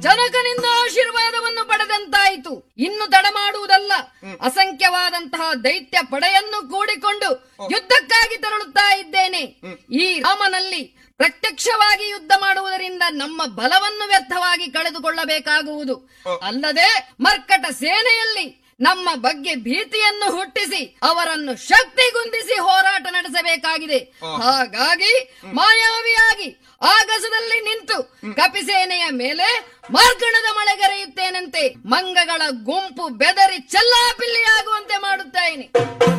ಜನಕನಿಂದ ಆಶೀರ್ವಾದವನ್ನು ಪಡೆದಂತಾಯಿತು ಇನ್ನು ತಡ ಮಾಡುವುದಲ್ಲ ಅಸಂಖ್ಯವಾದಂತಹ ದೈತ್ಯ ಪಡೆಯನ್ನು ಕೂಡಿಕೊಂಡು ಯುದ್ಧಕ್ಕಾಗಿ ತೆರಳುತ್ತಾ ಇದ್ದೇನೆ ಈ ರಾಮನಲ್ಲಿ ಪ್ರತ್ಯಕ್ಷವಾಗಿ ಯುದ್ಧ ಮಾಡುವುದರಿಂದ ನಮ್ಮ ಬಲವನ್ನು ವ್ಯರ್ಥವಾಗಿ ಕಳೆದುಕೊಳ್ಳಬೇಕಾಗುವುದು ಅಲ್ಲದೆ ಮರ್ಕಟ ಸೇನೆಯಲ್ಲಿ ನಮ್ಮ ಬಗ್ಗೆ ಭೀತಿಯನ್ನು ಹುಟ್ಟಿಸಿ ಅವರನ್ನು ಶಕ್ತಿಗುಂದಿಸಿ ಹೋರಾಟ ನಡೆಸಬೇಕಾಗಿದೆ ಹಾಗಾಗಿ ಮಾಯಾವಿಯಾಗಿ ಆಗಸದಲ್ಲಿ ನಿಂತು ಕಪಿಸೇನೆಯ ಮೇಲೆ ಮಾರ್ಗಣದ ಮಳೆಗರೆಯುತ್ತೇನಂತೆ ಮಂಗಗಳ ಗುಂಪು ಬೆದರಿ ಚೆಲ್ಲಾಪಿಲ್ಲಿಯಾಗುವಂತೆ ಮಾಡುತ್ತೇನೆ